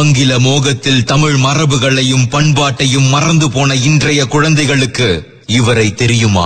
ஆங்கில மோகத்தில் தமிழ் மரபுகளையும் பண்பாட்டையும் மறந்து போன இன்றைய குழந்தைகளுக்கு இவரை தெரியுமா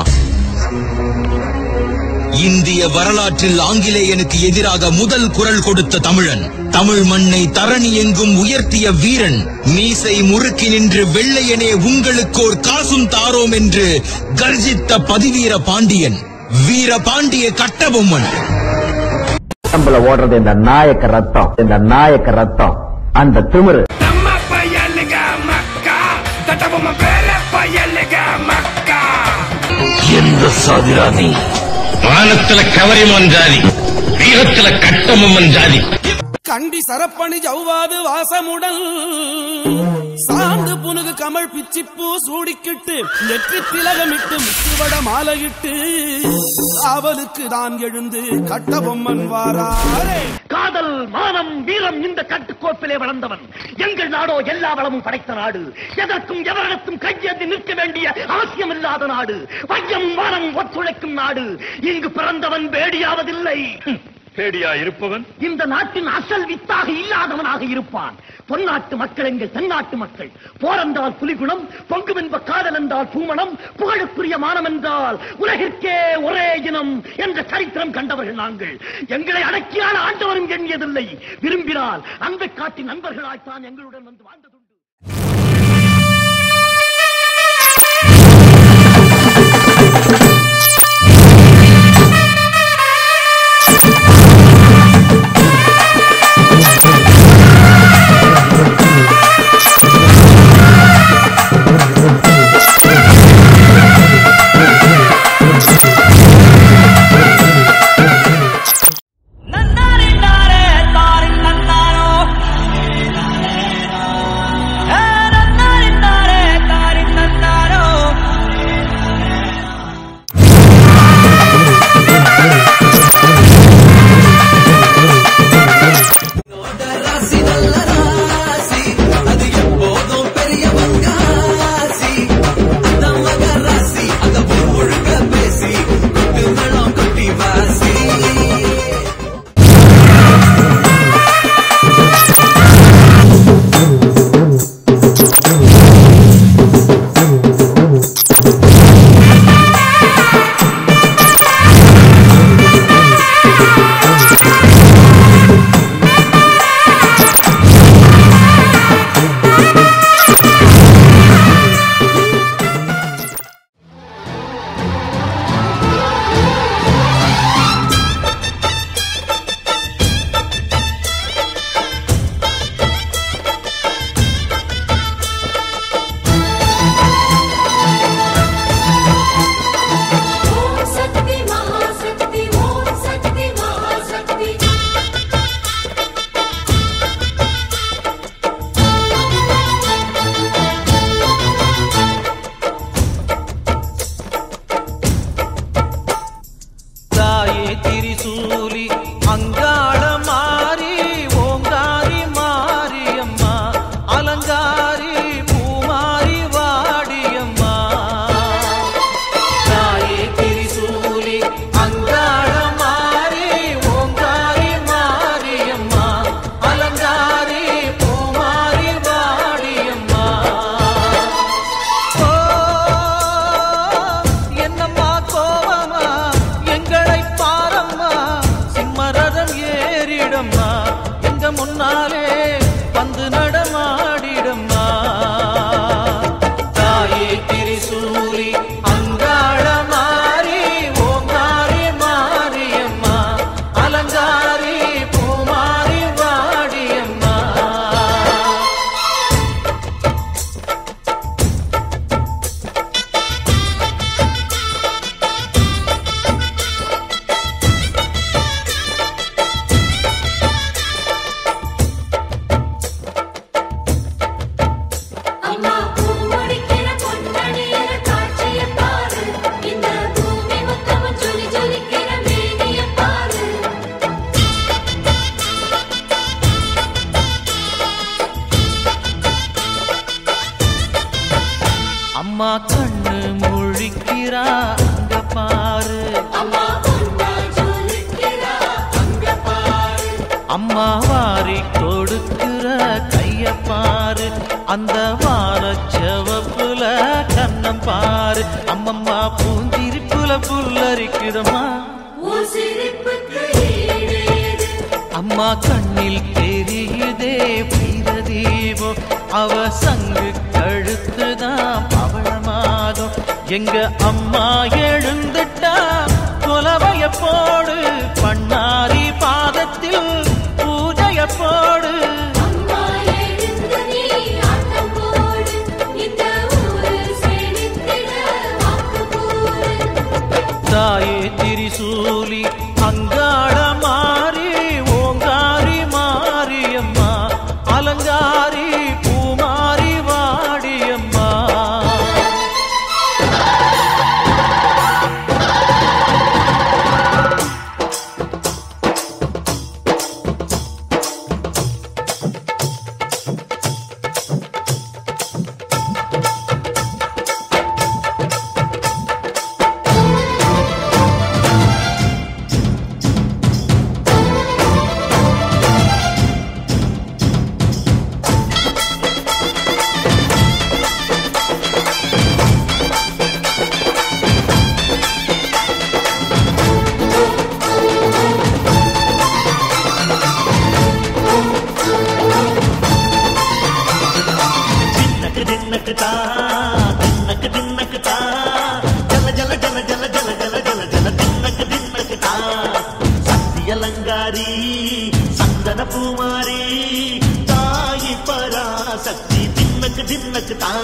இந்திய வரலாற்றில் ஆங்கிலேயனுக்கு எதிராக முதல் குரல் கொடுத்த தமிழன் தமிழ் மண்ணை தரணி எங்கும் உயர்த்திய வீரன் மீசை முறுக்கி நின்று வெள்ளையனே உங்களுக்கோர் காசும் தாரோம் என்று கர்ஜித்த பதிவீர பாண்டியன் வீர பாண்டிய கட்டபொம்மன் உடம்புல ஓடுறது இந்த நாயக்க ரத்தம் இந்த நாயக்க ரத்தம் அந்த திமிரு நம்ம பயலுக மக்கா தட்டபொம்ம பேர பயலுக மக்கா எந்த சாதிரா நீ வானத்துல கவரிமன் ஜாதி வீரத்துல கட்டமம்மன் ஜாதி கண்டி சரப்பணி ஜவ்வாது வாசமுடல் சாந்து புனுகு கமல் பிச்சிப்பூ சூடிக்கிட்டு நெற்றி திலகமிட்டு முத்துவட மாலையிட்டு அவளுக்கு தான் எழுந்து கட்டபொம்மன் வாராரே காதல் மானம் வீரம் இந்த கட்டுக்கோப்பிலே வளர்ந்தவன் எங்கள் நாடோ எல்லா வளமும் படைத்த நாடு எதற்கும் எவரிடத்தும் கையேந்தி நிற்க வேண்டிய அவசியம் இல்லாத நாடு வையம் வானம் ஒத்துழைக்கும் நாடு இங்கு பிறந்தவன் வேடியாவதில்லை பேடியா இருப்பவன் இந்த நாட்டின் அசல் வித்தாக இல்லாதவனாக இருப்பான் பொன்னாட்டு மக்கள் எங்கள் தென்னாட்டு மக்கள் போரென்றால் புலிகுணம் பொங்கும் என்ப காதல் என்றால் பூமணம் புகழுக்குரிய மானம் என்றால் உலகிற்கே ஒரே இனம் என்ற சரித்திரம் கண்டவர்கள் நாங்கள் எங்களை அடக்கியான ஆண்டவரும் எண்ணியதில்லை விரும்பினால் அன்பை காட்டி நண்பர்களாய்த்தான் எங்களுடன் வந்து வாழ்ந்ததுண்டு ஓம் சக்தி மகாசக்தி ஓம் சக்தி மகாசக்தி தாயே திரிசூலி அங்காள மாறி ஓங்காரி மாரியம்மா அலங்காரி பூமாரி வாடியம்மா தாயே திரிசூலி அங்காள மாறி ஓங்காரி மாரியம்மா அலங்காரி பூமாரி வாடியம்மா ஓ, என்னம்மா கோவமா எங்களை பாரம்மா சிம்மரதம் ஏறிடம்மா எங்க முன்னாலே வந்து நடமாடிடம்மா தாயே திரிசூலி அங்காள மாறி ஓங்காரி மாரியம்மா அலங்காரி பூமாரி வாடியம்மா அம்மா பூமுடிக்கிற பொன்னணியிற காட்சியை பாரு இந்த பூமி மொத்தமும் ஜொலி ஜொலிக்கிற மேனியை பாரு அம்மா கண்ணு முழிக்கிறா அங்க பாரு அம்மா பொன்னா ஜொலிக்கிறா அங்க பாரு அம்மா வாரி கொடுக்கிற கைய பாரு அந்த வானச்சவப்புல கண்ணம் பாரு அம்மம்மா பூந்திருப்புல புல்லரிக்குதம்மா உன் சிரிப்புக்கு ஈடேது அம்மா கண்ணில் தெரியுதே வீரதீபம் அவ சங்கு கழுத்துதான் பவளமாதம் எங்க அம்மா எழுந்துட்டா கொலவைய போடு பண்ணாரி பாதத்தில் பூஜைய போடு அம்மா எழுந்து நீ ஆட்டம் போடு இந்த ஊரு செழித்திட வாக்கு கூறு தாயே திரிசூலி அங்காள மாறி ஓங்காரி மாரியம்மா அலங்காரி பூமாரி வாடியம்மா தின்னக்கு தின்னக்கு தா தின்னக்கு தின்னக்கு தா ஜல ஜல ஜல ஜல ஜல ஜல ஜல ஜல தின்னக்கு தின்னக்கு தா சக்தி அலங்காரி சந்தன பூமாரி தாயி பராசக்தி தின்னக்கு தின்னக்கு தா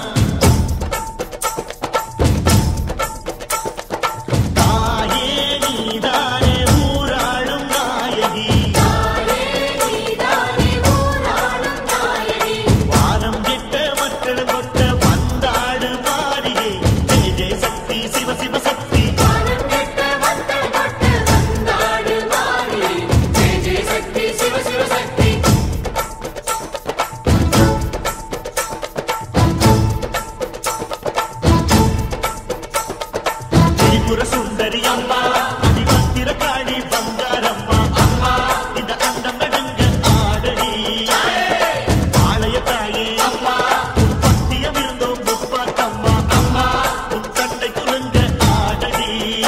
தாயே நீதானே ஊராளும் நாயகி நீதானே ஊராளும் நாயகி வானம் கெட்ட மக்கள் கொட்ட வந்தாடு மாறியே ஜெய ஜெய சக்தி சிவ சிவ சக்தி வானம் கெட்ட மக்கள் கொட்டு வந்தாடு மாறி ஜெய ஜெய சக்தி சிவ சிவ சக்தி திரிபுர சுந்தரி அம்மா அதிபத்திர காளி பங்காரம்மா அம்மா இந்த அண்டம் நடுங்க ஆடடி ஆலய தாயே அம்மா உன் பத்தியம் இருந்தோம் முப்பாத்தம்மா அம்மா உன் தண்டை குலுங்க ஆடடி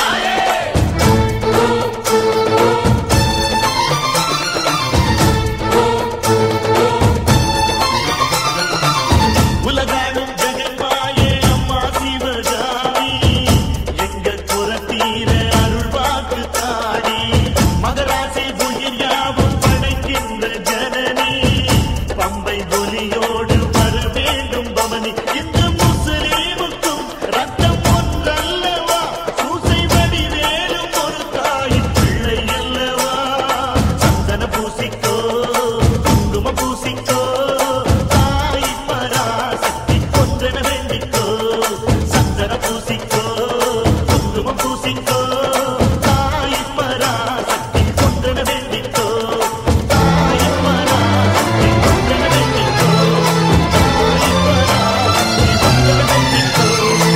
உலகாளும் ஜெகன்மாயே அம்மா சிவகாமி எங்க குரத்தீர அருள் வாக்கு தாடி மகராசி உயிர் யாவும் படைக்கின்ற ஜனனி பம்பை ஒலியோடு வர வேண்டும் பவனி இந்த முஸ்லீமுக்கும் ரத்தம் ஒன்றல்லவா சூசை வடிவேலும் ஒரு தாயின் பிள்ளை அல்லவா சந்தன பூசிக்கோ குங்குமம் பூசிக்கோ தாய் பராசக்தி ஒன்றென வேண்டிக்கோ சந்தன பூசிக்கோ குங்குமம் பூசிக்கோ தாய் பராசக்தி ஒன்றென வேண்டிக்கோ தாய் பராசக்தி ஒன்றென வேண்டிக்கோ தாய் Parasakthi ஒன்றென வேண்டிக்கோ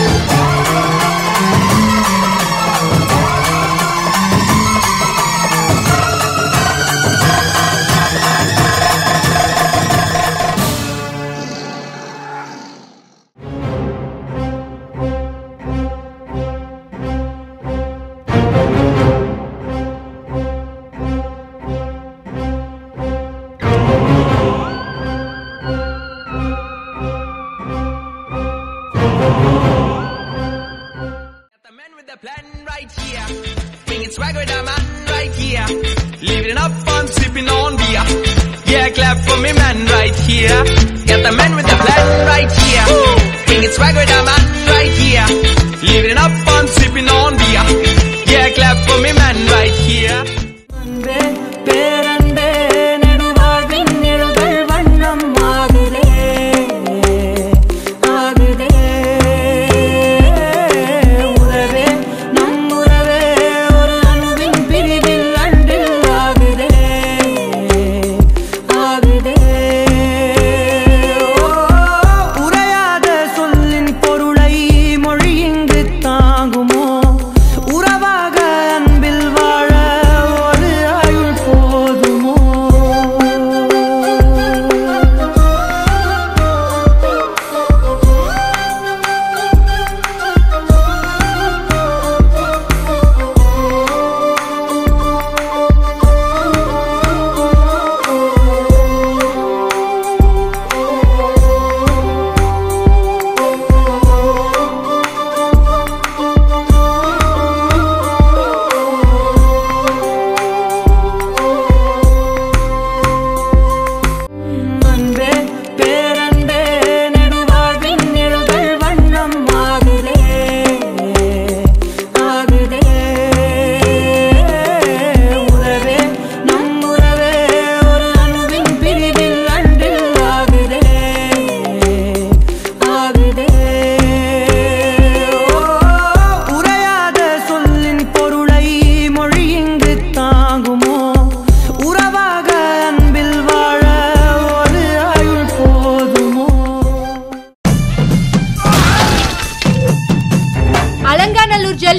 Got the man with the plan right here. Bringing swag with the man right here. Living it up fun, sipping on beer. Yeah, clap for me man right here. Got the man with the plan right here. Bringing swag with the man right here. Living it up fun, sipping on beer. Yeah, clap for me man right here. அன்பே பேரன்பே நெடுவாழ்வின் நிழல்கள் வண்ணம் ஆகுதே ஆகுதே உறவே நம் உறவே ஒரு அணுவின் பிரிவில் அன்பில் ஆகுதே ஆகுதே உரையாத சொல்லின் பொருள்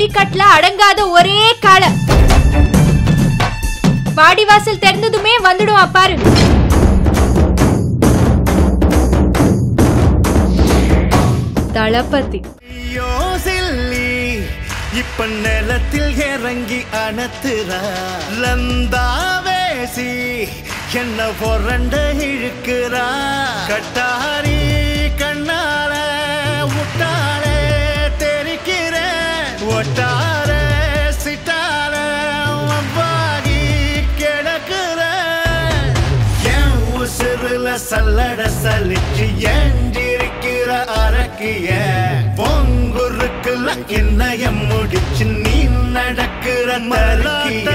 ஜல்லிக்கட்டுல அடங்காத ஒரே காளை வாடிவாசல் திறந்ததுமே வந்துடுவான் பாரு தளபதி ஐயோ சில்லி இப்ப நிலத்தில் இறங்கி அணத்துறா லந்தாவேசி என்ன பொறண்ட இழுக்கிறா கட்டாரி கண்ணால முட்டால தெரிக்கிற ஒட்டார சிட்டால வவ்வாகி கிடக்குற என் உசுருல சல்லட சலிச்சு ஏஞ்சிருக்கிற அரக்கிய பொங்குருக்குல என்னைய முடிச்சு நீ நடக்கிற மறுக்கிய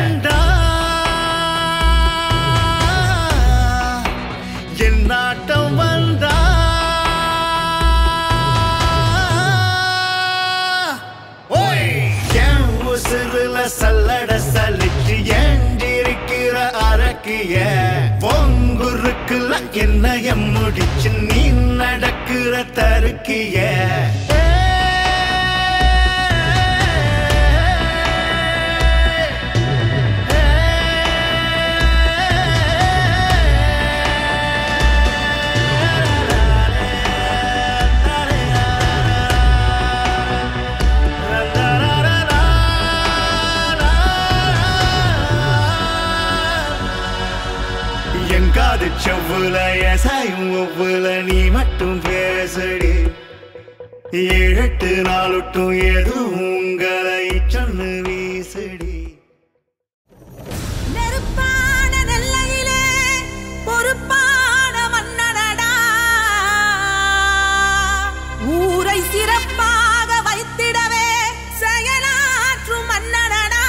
என் நாட்டம் வந்தா ஓய் என் உசுருல சல்லட சலிச்சு ஏஞ்சிருக்கிற அரக்கிய பொங்குருக்குல என்னைய முடிச்சு நீ நடக்கிற தருக்கிய என் காது செவ்வுல எசாயும் ஒவ்வொல நீ மட்டும் பேசடி ஏழெட்டு நாளொட்டும் எதுவும் உங்களை சொன்னு வீசடி நெருப்பான நெல்லையிலே பொறுப்பான மன்னனடா ஊரை சிறப்பாக வைத்திடவே செயலாற்றும் மன்னனடா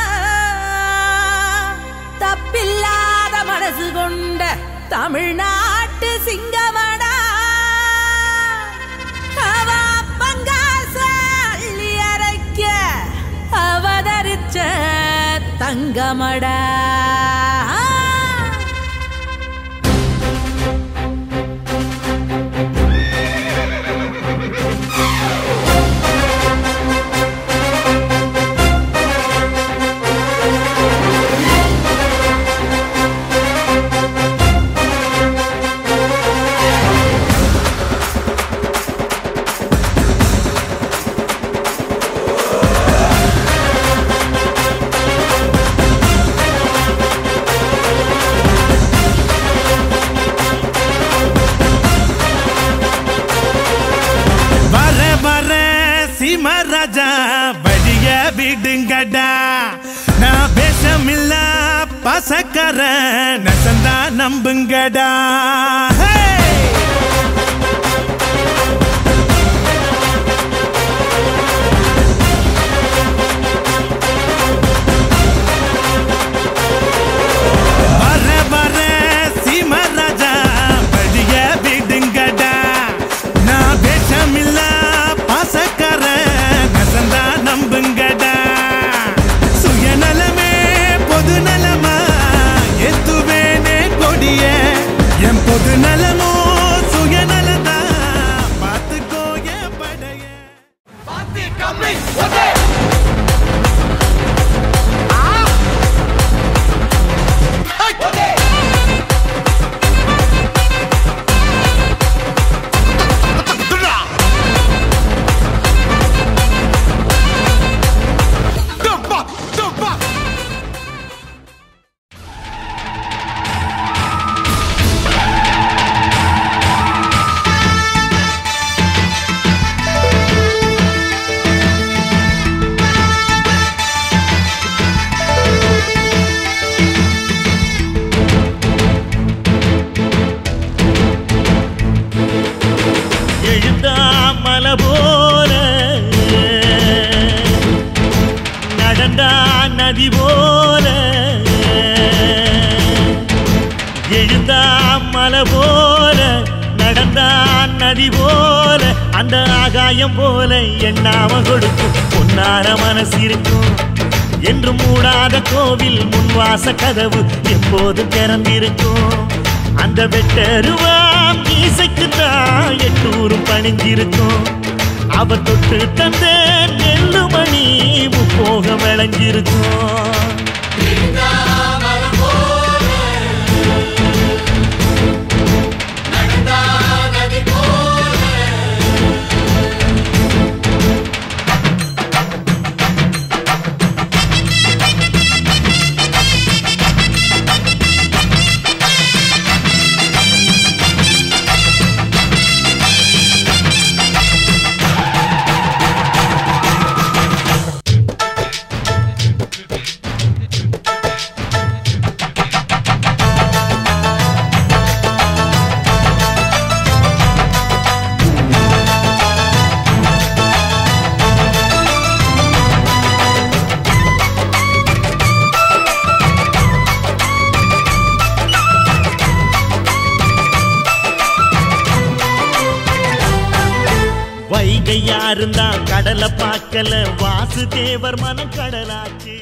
தப்பில்லாத மனசு கொண்ட தமிழ்நாட்டு சிங்கமடா அவ பங்காச அள்ளி அரைக்க அவதரிச்ச தங்கமடா வர வர சிமராஜா வழிய விடுங்கடா நான் பேசமில்ல பசக்கர நசந்தா நம்புங்கடா ஹே! வர வர சிமராஜா வழிய விடுங்கடா நான் வேஷமில்ல பாசக்கார நசந்தா நம்புங்கடா சுயநலமே பொது நலமா எத்துவேனே கொடிய என் பொது நலமோ சுயநலதா பார்த்துக்கோ என் படைய எழுந்தாமல போல நடந்தா நதி போல எழுந்தாமல போல நடந்தா நதி போல அந்த ஆகாயம் போல எண்ணாம கொடுக்கும் பொன்னார மனசு இருக்கும் என்று மூடாத கோவில் முன்வாச கதவு எப்போது திறந்திருக்கும் அந்த வெட்டருவாம் மீசைக்கு தான் எட்டூரும் பணிஞ்சிருக்கும் அவ தொட்டு தந்த நெல்லுமணி யோகம் விளைஞ்சிருக்கும் வைகை யாருந்தா கடலை பார்க்கல வாசுதேவர் மனம் கடலாச்சு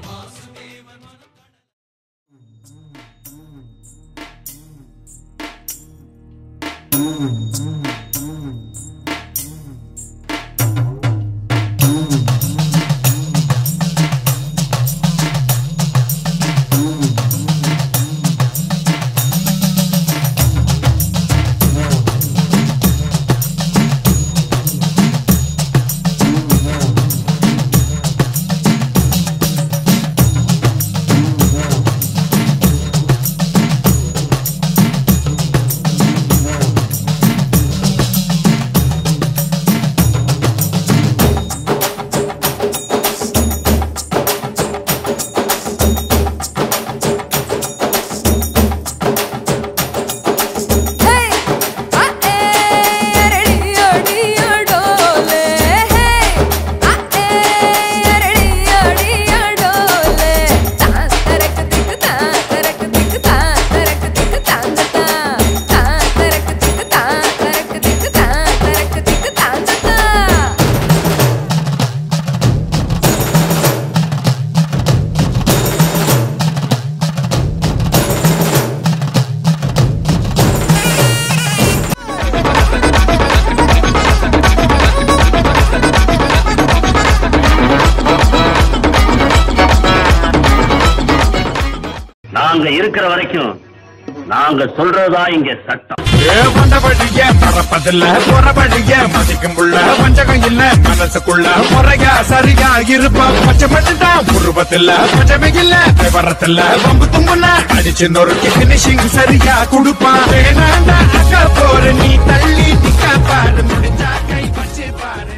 நாங்க இருக்கிற வரைக்கும் நாங்க சொல்றதுதான் இங்க சட்டம் வழிய மறப்பதில்ல புறவழிய மதிக்கும் உள்ள வஞ்சகம் இல்ல மனசுக்குள்ள முறையா சரியா இருப்பான் பச்சைப்பட்டுதான் உருவத்தில்ல பச்சமே இல்ல விவரத்தில்ல வம்பு தும்புல அடிச்சு நொறுக்கி பினிஷிங் சரியா கொடுப்பான் வேணாண்டா அக்கா போற நீ தள்ளி நிக்க பாரு முடிஞ்சா கை வச்சு பாரு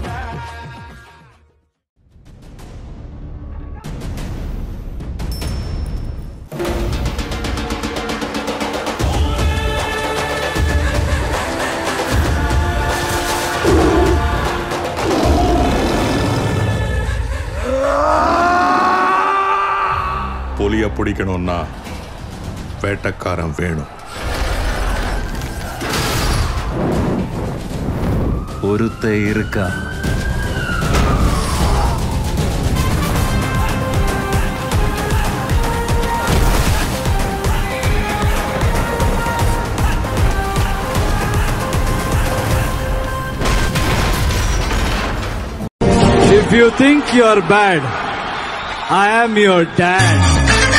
புலிய பிடிக்கணும்னா வேட்டக்காரன் வேணும் ஒருத்த இருக்கா If you think you're bad, I am your dad.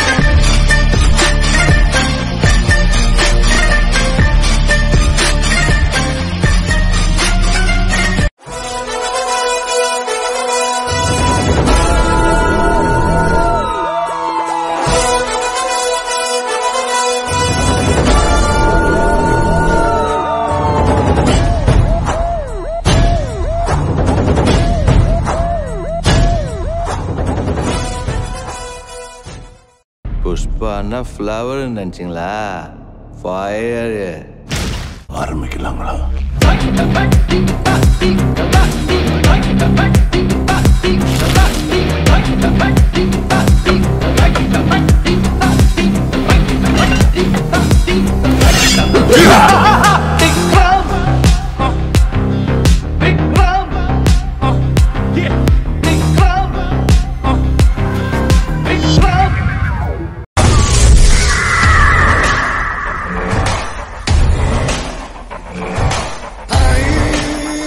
புஷ்பான்னா ஃப்ளவர் நினைச்சிங்களா ஃபயர் ஆரம்பிக்கலாங்களா Hey!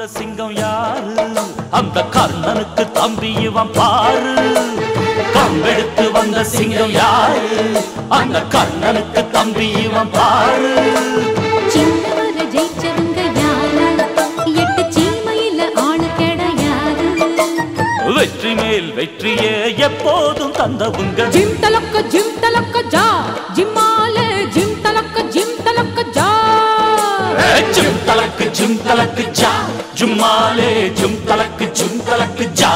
சிங்கம் யாரு அந்த கர்ணனுக்கு தம்பி இவன் பாரு கம்பெடுத்து வந்த சிங்கம் யாரு அந்த கர்ணனுக்கு தம்பி இவன் பாரு சின்னவர ஜெயிச்சவங்க யாரு எட்டு சீமையில ஆளு கிடையாது வெற்றி மேல் வெற்றியே எப்போதும் தந்தவுங்க ஜிம் தலக்க ஜிம் தலக்க ஜா ஜிம்மால ஜிம் தலக்க ஜிம் தலக்க ஜா ஜிம் தலக்கு ஜிம் தலக்கு ஜா ஜும்மாலே ஜிம் தலக்கு ஜிம் தலக்கு ஜா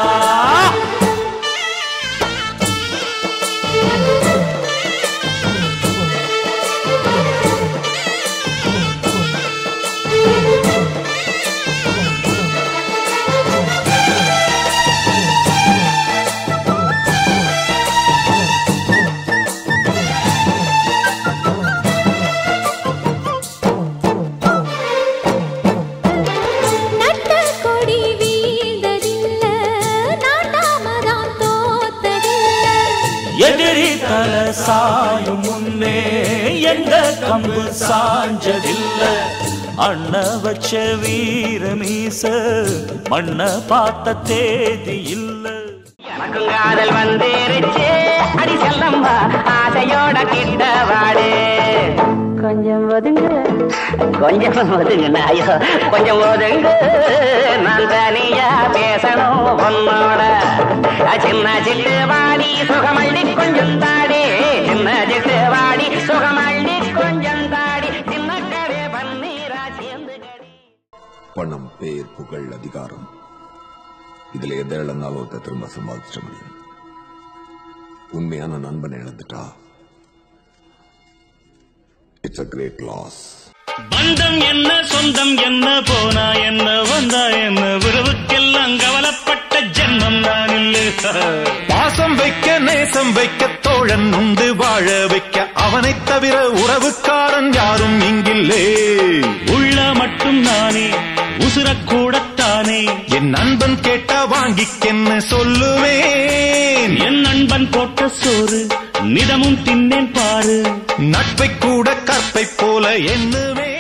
நட்ட கொடி வீழ்ந்ததில்ல நாட்டாமதான் தோத்ததில்ல எதிரி தல சாயும் முன்னே எங்க கம்பு சாஞ்சதில்ல அண்ண வச்ச வீர மீச மண்ண பார்த்த தேதி இல்ல எனக்கும் காதல் வந்துருச்சு அடி செல்லம்மா ஆசையோட கிட்ட வாடு கொஞ்சம் ஒதுங்க கொஞ்சம் ஒதுங்க ஐயோ கொஞ்சம் ஒதுங்க நான் தனியா பேசணும் உன்னோட சின்ன சிட்டு வாடி சுகமள்ளி கொஞ்சம் தாடி சின்ன சிட்டு வாடி சுகமள்ளி கொஞ்சம் தாடி சின்ன கரே பன்னீரா சேர்ந்து பணம் பேர் புகழ் அதிகாரம் இதுல எதை இழந்தாலும் ஒருத்தர் திரும்ப சம்பாதிச்சிட முடியும் உண்மையான நண்பனை இழந்துட்டா இட்ஸ் அ கிரேட் லாஸ் பந்தம் என்ன சொந்தம் என்ன போனா என்ன வந்தா என்ன உறவுக்கெல்லாம் கவலைப்பட்ட ஜென்மம் நான் இல்லை பாசம் வைக்க நேசம் வைக்க தோழன் உண்டு வாழ வைக்க அவனைத் தவிர உறவுக்காரன் யாரும் இங்கில்லே உள்ள மட்டும் நானே உசுரக்கூடத்தானே என் நண்பன் கேட்டா வாங்கிக்கென்னு சொல்லுவேன் என் நண்பன் போட்ட சோறு நிதமும் தின்னேன் பாரு நட்பை கூட கற்பை போல எண்ணுவேன்